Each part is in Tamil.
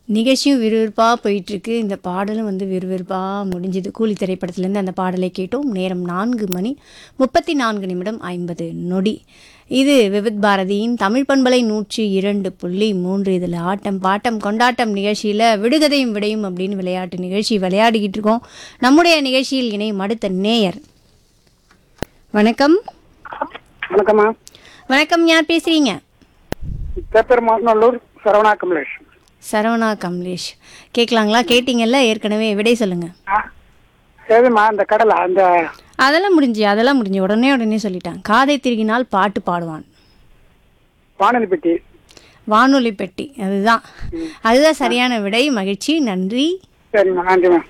நிகழ்ச்சியும் விறுவிறுப்பாக போயிட்டுருக்கு இந்த பாடலும் வந்து விறுவிறுப்பாக முடிஞ்சுது கூலி திரைப்படத்துலேருந்து அந்த பாடலை கேட்டோம் நேரம் நான்கு மணி முப்பத்தி நான்கு நிமிடம் ஐம்பது நொடி இது விவித் பாரதியின் தமிழ் பண்பலை நூற்றி இரண்டு புள்ளி மூன்று இதில் ஆட்டம் பாட்டம் கொண்டாட்டம் நிகழ்ச்சியில் விடுகதையும் விடையும் அப்படின்னு விளையாட்டு நிகழ்ச்சி விளையாடிக்கிட்டு இருக்கோம் நம்முடைய நிகழ்ச்சியில் இணையும் அடுத்த நேயர் வணக்கம் வணக்கம்மா வணக்கம் யார் பேசுகிறீங்க பேப்பர் மாசநல்லூர் சரவணா கமலேஷ் சரவணா கமலேஷ் கேட்கலாங்களா கேட்டிங்கல்ல ஏற்கனவே விடை சொல்லுங்கள் ஆ சரிம்மா அந்த கடலை அந்த அதெல்லாம் முடிஞ்சு அதெல்லாம் முடிஞ்சு உடனே உடனே சொல்லிட்டான் காதை திருகினால் பாட்டு பாடுவான் வானொலி பெட்டி வானொலி பெட்டி அதுதான் அதுதான் சரியான விடை மகிழ்ச்சி நன்றி சரிம்மா நன்றிம்மா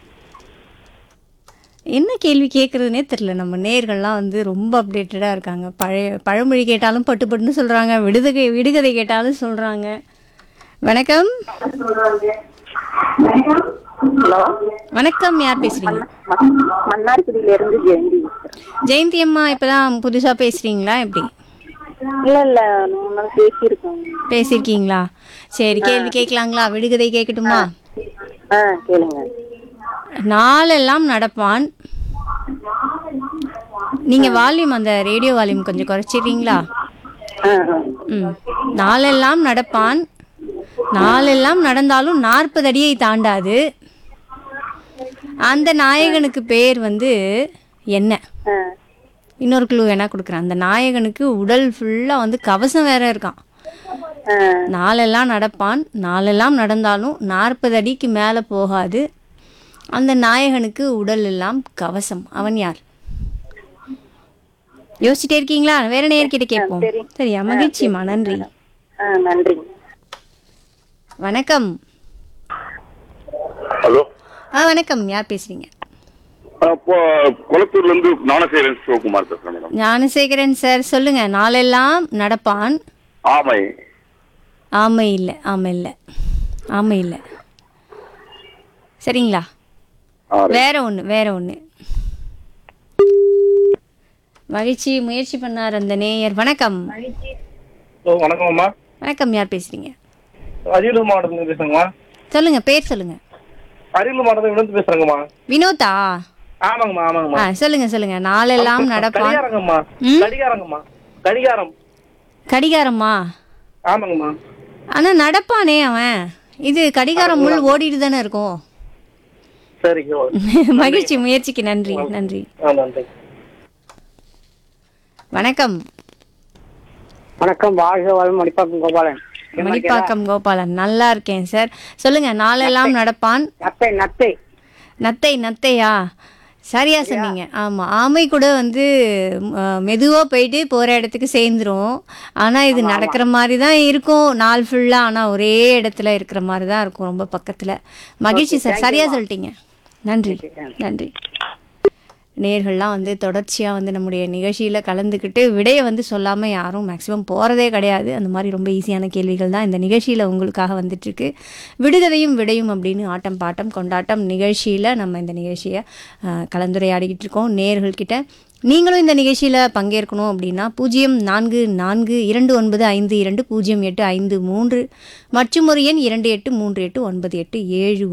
என்ன கேள்வி கேட்குறதுனே தெரில நம்ம நேர்கள்லாம் வந்து ரொம்ப அப்டேட்டடாக இருக்காங்க பழைய பழமொழி கேட்டாலும் பட்டு பட்டுன்னு சொல்கிறாங்க விடுதகை விடுகதை கேட்டாலும் சொல்கிறாங்க வணக்கம் ஹலோ வணக்கம் யார் பேசுகிறீங்க மன்னார்குடியில இருந்து ஜெயந்தி ஜெயந்தி அம்மா இப்போ தான் புதுசாக பேசுகிறீங்களா எப்படி இல்ல இல்ல நம்ம பேசியிருக்கோம் பேசியிருக்கீங்களா சரி கேள்வி கேட்கலாங்களா விடுகதை கேட்கட்டுமா ஆ கேளுங்க நாளெல்லாம் நடப்பான் நீங்க வால்யூம் அந்த ரேடியோ வால்யூம் கொஞ்சம் குறைச்சிடுறீங்களா ஆ ஆ. ம் நாளெல்லாம் நடப்பான் நாளெல்லாம் நடந்தாலும் நாற்பது அடியை தாண்டாது அந்த நாயகனுக்கு பேர் வந்து என்ன ஆ. இன்னொரு குழு வேணா கொடுக்குறேன் அந்த நாயகனுக்கு உடல் ஃபுல்லாக வந்து கவசம் வேற இருக்கான் ஆ. நாளெல்லாம் நடப்பான் நாளெல்லாம் நடந்தாலும் நாற்பது அடிக்கு மேலே போகாது அந்த நாயகனுக்கு உடல் எல்லாம் கவசம் அவன் யார் யோசிச்சுட்டே இருக்கீங்களா வேற நேர்கிட்ட கேட்போம் சரியா மகிழ்ச்சிமா நன்றி ஆ நன்றி வணக்கம் ஹலோ ஆ வணக்கம் யார் பேசுறீங்க அப்போ குளத்தூர்ல இருந்து ஞானசேகரன் சிவகுமார் பேசுறேன் மேடம் ஞானசேகரன் சார் சொல்லுங்க நாளெல்லாம் நடப்பான் ஆமை ஆமை இல்லை ஆமை இல்லை ஆமை இல்லை சரிங்களா ஆ, வேற ஒன்று வேற ஒன்று மகிழ்ச்சி முயற்சி பண்ணார் அந்த நேயர் வணக்கம் ஹலோ வணக்கம்மா வணக்கம் யார் பேசுறீங்க அரியலூர் மாவட்டத்துல பேசுறேங்கம்மா சொல்லுங்க பேர் சொல்லுங்க அரியலூர் மாவட்டத்துல விழுந்து பேசுறேங்கம்மா வினோதா ஆமாங்கம்மா ஆ ஆமாங்கம்மா சொல்லுங்க சொல்லுங்க நாளெல்லாம் நடப்பான் கடிகாரங்கம்மா ம்? கடிகாரங்கம்மா கடிகாரம் கடிகாரமா ஆமாங்கம்மா ஆனா நடப்பானே அவன் இது கடிகாரம் முள் ஓடிட்டு தானே இருக்கும் சரிங்க மகிழ்ச்சி முயற்சிக்கு நன்றி நன்றி ஆ நன்றி வணக்கம் வணக்கம் வாழ்க வாழ் மணிப்பாக்கம் கோபாலன் மணிப்பாக்கம் கோபாலன் நல்லா இருக்கேன் சார் சொல்லுங்க நாளெல்லாம் நடப்பான் நத்தை நத்தை நத்தை நத்தையா சரியா சொன்னீங்க ஆமா ஆமை கூட வந்து மெதுவாக போயிட்டு போற இடத்துக்கு சேர்ந்துரும் ஆனா இது நடக்கிற மாதிரி தான் இருக்கும் நாள் ஃபுல்லா ஆனா ஒரே இடத்துல இருக்கிற மாதிரி தான் இருக்கும் ரொம்ப பக்கத்துல மகிழ்ச்சி சார் சரியா சொல்லிட்டீங்க நன்றி நன்றி நேர்கள்லாம் வந்து தொடர்ச்சியாக வந்து நம்முடைய நிகழ்ச்சியில் கலந்துக்கிட்டு விடையை வந்து சொல்லாமல் யாரும் மேக்ஸிமம் போகிறதே கிடையாது அந்த மாதிரி ரொம்ப ஈஸியான கேள்விகள் தான் இந்த நிகழ்ச்சியில் உங்களுக்காக வந்துட்டுருக்கு விடுகதையும் விடையும் அப்படின்னு ஆட்டம் பாட்டம் கொண்டாட்டம் நிகழ்ச்சியில் நம்ம இந்த நிகழ்ச்சியை அஹ், கலந்துரையாடிக்கிட்டு இருக்கோம் நேர்கள்கிட்ட நீங்களும் இந்த நிகழ்ச்சியில் பங்கேற்கணும் அப்படின்னா பூஜ்ஜியம் நான்கு நான்கு இரண்டு ஒன்பது ஐந்து இரண்டு பூஜ்ஜியம் எட்டு ஐந்து மூன்று மற்றும் ஒரு எண் இரண்டு எட்டு மூன்று எட்டு ஒன்பது எட்டு ஏழு